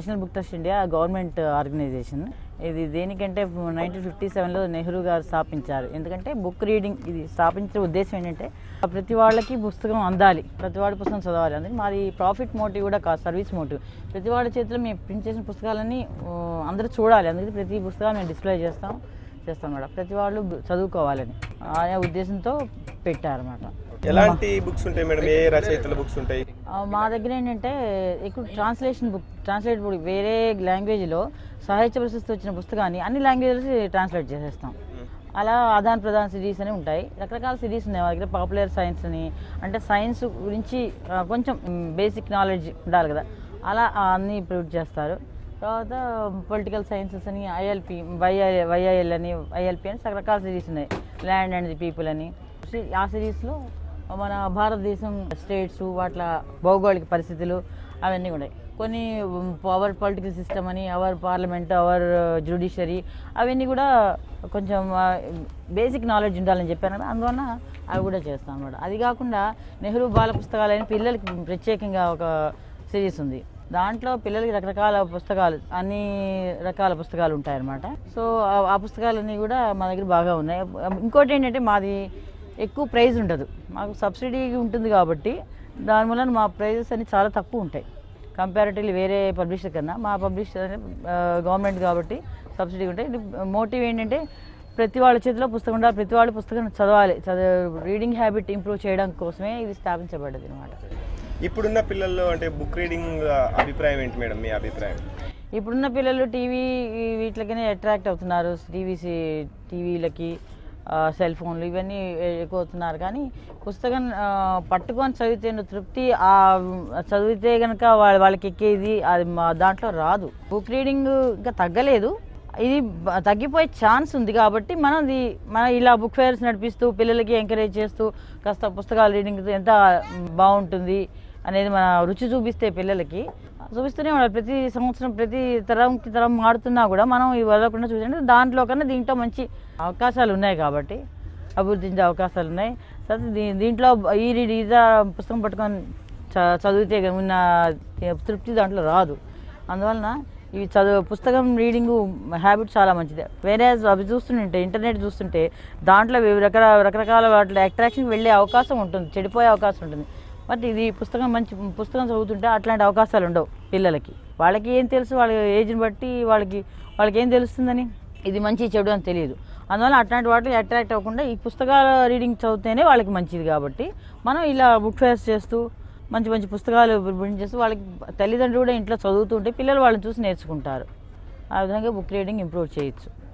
national Book Trust India government organization ఇది దేనికంటే nineteen fifty సెవెన్లో నెహ్రూ గారు స్థాపించారు ఎందుకంటే బుక్ రీడింగ్ ఇది స్థాపించిన ఉద్దేశం ఏంటంటే ప్రతి వాళ్ళకి పుస్తకం అందాలి ప్రతి వాడి పుస్తకం చదవాలి అందుకే మాది ప్రాఫిట్ మోటివ్ కూడా కాదు సర్వీస్ మోటివ్ ప్రతి వాడి చేతిలో మేము ప్రింట్ చేసిన పుస్తకాలన్నీ ఆ, అందరూ చూడాలి అందుకే ప్రతి పుస్తకాలు మేము డిస్ప్లే చేస్తాం చేస్తాం మేడం ప్రతి వాళ్ళు చదువుకోవాలని అనే ఉద్దేశంతో పెట్టారన్నమాట ఎలాంటి బుక్స్ ఉంటాయి మేడం ఏ రచయితల బుక్స్ ఉంటాయి ఆ, మా దగ్గర ఏంటంటే ఎక్కువ ట్రాన్స్లేషన్ బుక్ ట్రాన్స్లేట్ బుక్ వేరే లాంగ్వేజ్లో సాహిత్య ప్రశస్తి వచ్చిన పుస్తకాన్ని అన్ని లాంగ్వేజెస్ ట్రాన్స్లేట్ చేసేస్తాం అలా ఆదాన్ ప్రధాన్ సిరీస్ అని ఉంటాయి రకరకాల సిరీస్ ఉన్నాయి మా దగ్గర పాపులర్ సైన్స్ అని అంటే సైన్స్ గురించి ఆ, కొంచెం బేసిక్ నాలెడ్జ్ ఉండాలి కదా అలా ఆ, అన్ని ప్రొడ్యూస్ చేస్తారు తర్వాత పొలిటికల్ సైన్సెస్ అని ఐఎల్పి వైఐ వైఐఎల్ అని ఐఎల్పి అని రకరకాల సిరీస్ ఉన్నాయి ల్యాండ్ అండ్ ది పీపుల్ అని ఆ సిరీస్లో మన భారతదేశం స్టేట్స్ వాట్ల భౌగోళిక పరిస్థితులు అవన్నీ ఉన్నాయి కొన్ని అవర్ పొలిటికల్ సిస్టమ్ అని అవర్ పార్లమెంట్ అవర్ జ్యుడిషియరీ అవన్నీ కూడా కొంచెం బేసిక్ నాలెడ్జ్ ఉండాలని చెప్పాను కదా అందువల్ల అవి కూడా చేస్తాం అన్నమాట అది కాకుండా నెహ్రూ బాల పుస్తకాలని పిల్లలకి ప్రత్యేకంగా ఒక సిరీస్ ఉంది దాంట్లో పిల్లలకి రకరకాల పుస్తకాలు అన్ని రకాల పుస్తకాలు ఉంటాయన్నమాట సో ఆ- ఆ పుస్తకాలన్నీ కూడా మా దగ్గర బాగా ఉన్నాయి ఇంకోటి ఏంటంటే మాది ఎక్కువ ప్రైస్ ఉండదు మాకు సబ్సిడీ ఉంటుంది కాబట్టి దానివల్ల మా ప్రైజెస్ అన్ని చాలా తక్కువ ఉంటాయి కంపారిటివ్లీ వేరే పబ్లిషర్ కన్నా మా పబ్లిషర్ గవర్నమెంట్ కాబట్టి సబ్సిడీ ఉంటాయి మోటివ్ ఏంటంటే ప్రతి వాళ్ళ చేతిలో పుస్తకం ఉండాలి ప్రతి వాళ్ళు పుస్తకం చదవాలి చదివే రీడింగ్ హ్యాబిట్ ఇంప్రూవ్ చేయడం కోసమే ఇది స్థాపించబడ్డది అనమాట ఇప్పుడున్న పిల్లల్లో అంటే బుక్ రీడింగ్ అభిప్రాయం ఏంటి మేడం మీ అభిప్రాయం ఇప్పుడున్న పిల్లలు టీవీ వీటికనే అట్రాక్ట్ అవుతున్నారు టీవీసీ టీవీలకి సెల్ ఫోన్లు ఇవన్నీ ఎక్కువ అవుతున్నారు కానీ పుస్తకం ఆ, పట్టుకొని చదివితే ఉన్న తృప్తి ఆ చదివితే కనుక వాళ్ళ వాళ్ళకి ఎక్కేది అది మా దాంట్లో రాదు బుక్ రీడింగ్ ఇంకా తగ్గలేదు ఇది బ- తగ్గిపోయే ఛాన్స్ ఉంది కాబట్టి మనం ఇది మనం ఇలా బుక్ ఫేర్స్ నడిపిస్తూ పిల్లలకి ఎంకరేజ్ చేస్తూ కాస్త పుస్తకాలు రీడింగ్ ఎంత బాగుంటుంది అనేది మన రుచి చూపిస్తే పిల్లలకి చూపిస్తూనే ఉండాలి ప్రతి సంవత్సరం ప్రతి తరంకి తరం మారుతున్నా కూడా మనం ఇవి వదలకుండా చూసండి దాంట్లో కన్నా దీంట్లో మంచి అవకాశాలు ఉన్నాయి కాబట్టి అభివృద్ధి చెందే అవకాశాలు ఉన్నాయి తర్వాత దీ దీంట్లో ఈ రీడ్ ఈజా పుస్తకం పట్టుకొని చ- చదివితే ఉన్న తృప్తి దాంట్లో రాదు అందువలన ఇవి చదువు పుస్తకం రీడింగ్ హ్యాబిట్ చాలా మంచిది వేరే అవి చూస్తుంటే ఇంటర్నెట్ చూస్తుంటే దాంట్లో వివిధ రకాల రకరకాల వాటి అట్రాక్షన్ వెళ్ళే అవకాశం ఉంటుంది చెడిపోయే అవకాశం ఉంటుంది బట్ ఇది పుస్తకం మంచి పుస్తకం చదువుతుంటే అట్లాంటి అవకాశాలు ఉండవు పిల్లలకి వాళ్ళకి ఏం తెలుసు వాళ్ళ ఏజ్ని బట్టి వాళ్ళకి వాళ్ళకి ఏం తెలుస్తుందని ఇది మంచి చెడు అని తెలియదు అందువల్ల అట్లాంటి వాటికి అట్రాక్ట్ అవ్వకుండా ఈ పుస్తకాల రీడింగ్ చదివితేనే వాళ్ళకి మంచిది కాబట్టి మనం ఇలా బుక్ ఫేర్స్ చేస్తూ మంచి మంచి పుస్తకాలు ప్రింట్ చేస్తూ వాళ్ళకి తల్లిదండ్రులు కూడా ఇంట్లో చదువుతుంటే పిల్లలు వాళ్ళని చూసి నేర్చుకుంటారు ఆ విధంగా బుక్ రీడింగ్ ఇంప్రూవ్ చేయొచ్చు